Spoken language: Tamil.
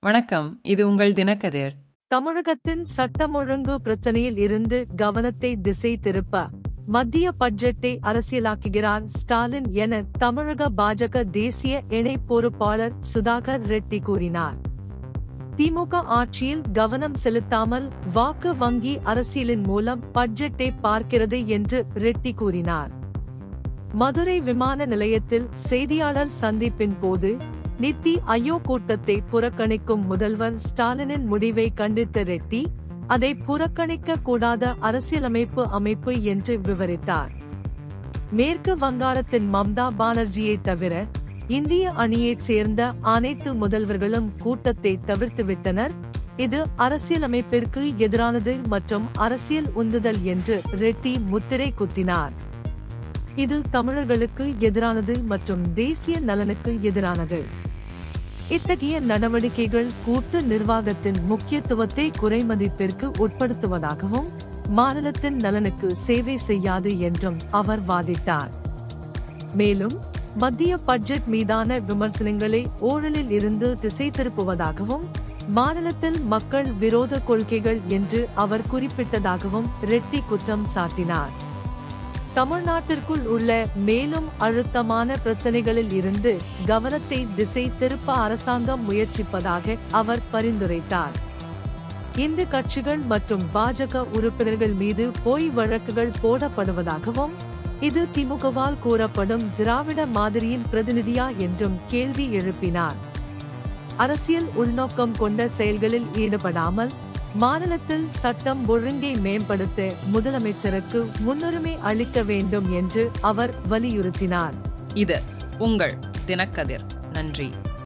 வணக்கம் இது உங்கள் தினக்கதிர் தமிழகத்தின் சட்டம் ஒழுங்கு பிரச்சனையில் இருந்து கவனத்தை திசை திருப்ப மத்திய பட்ஜெட்டை அரசியலாக்குகிறார் ஸ்டாலின் என தமிழக பாஜக தேசிய இணை பொறுப்பாளர் சுதாகர் ரெட்டி கூறினார் திமுக ஆட்சியில் கவனம் செலுத்தாமல் வாக்கு வங்கி அரசியலின் மூலம் பட்ஜெட்டை பார்க்கிறது என்று ரெட்டி கூறினார் மதுரை விமான நிலையத்தில் செய்தியாளர் சந்திப்பின் போது நித்தி ஆயோக் கூட்டத்தை புறக்கணிக்கும் முதல்வர் ஸ்டாலினின் முடிவை கண்டித்த ரெட்டி அதை புறக்கணிக்க கூடாத அரசியலமைப்பு அமைப்பு என்று விவரித்தார் மேற்கு வங்காளத்தின் மம்தா பானர்ஜியை தவிர இந்திய அணியைச் சேர்ந்த அனைத்து முதல்வர்களும் கூட்டத்தை தவிர்த்துவிட்டனர் இது அரசியலமைப்பிற்கு எதிரானது மற்றும் அரசியல் உந்துதல் என்று ரெட்டி முத்திரை குத்தினார் இது தமிழர்களுக்கு எதிரானது மற்றும் தேசிய நலனுக்கு எதிரானது இத்தகைய நடவடிக்கைகள் கூட்டு நிர்வாகத்தின் முக்கியத்துவத்தை குறைமதிப்பிற்கு உட்படுத்துவதாகவும் மாநிலத்தின் நலனுக்கு சேவை செய்யாது என்றும் அவர் வாதிட்டார் மேலும் மத்திய பட்ஜெட் மீதான விமர்சனங்களை ஊழலில் இருந்து திசை திருப்புவதாகவும் மாநிலத்தில் மக்கள் விரோத கொள்கைகள் என்று அவர் குறிப்பிட்டதாகவும் ரெட்டி குற்றம் சாட்டினார் தமிழ்நாட்டிற்குள் உள்ள மேலும் அழுத்தமான பிரச்சனைகளில் இருந்து கவனத்தை திசை திருப்ப அரசாங்கம் முயற்சிப்பதாக அவர் பரிந்துரைத்தார் இந்து கட்சிகள் மற்றும் பாஜக உறுப்பினர்கள் மீது பொய் வழக்குகள் போடப்படுவதாகவும் இது திமுகவால் கூறப்படும் திராவிட மாதிரியின் பிரதிநிதியா என்றும் கேள்வி எழுப்பினார் அரசியல் உள்நோக்கம் கொண்ட செயல்களில் ஈடுபடாமல் மாநிலத்தில் சட்டம் ஒழுங்கை மேம்படுத்த முதலமைச்சருக்கு முன்னுரிமை அளிக்க வேண்டும் என்று அவர் வலியுறுத்தினார் இது உங்கள் தினக்கதிர் நன்றி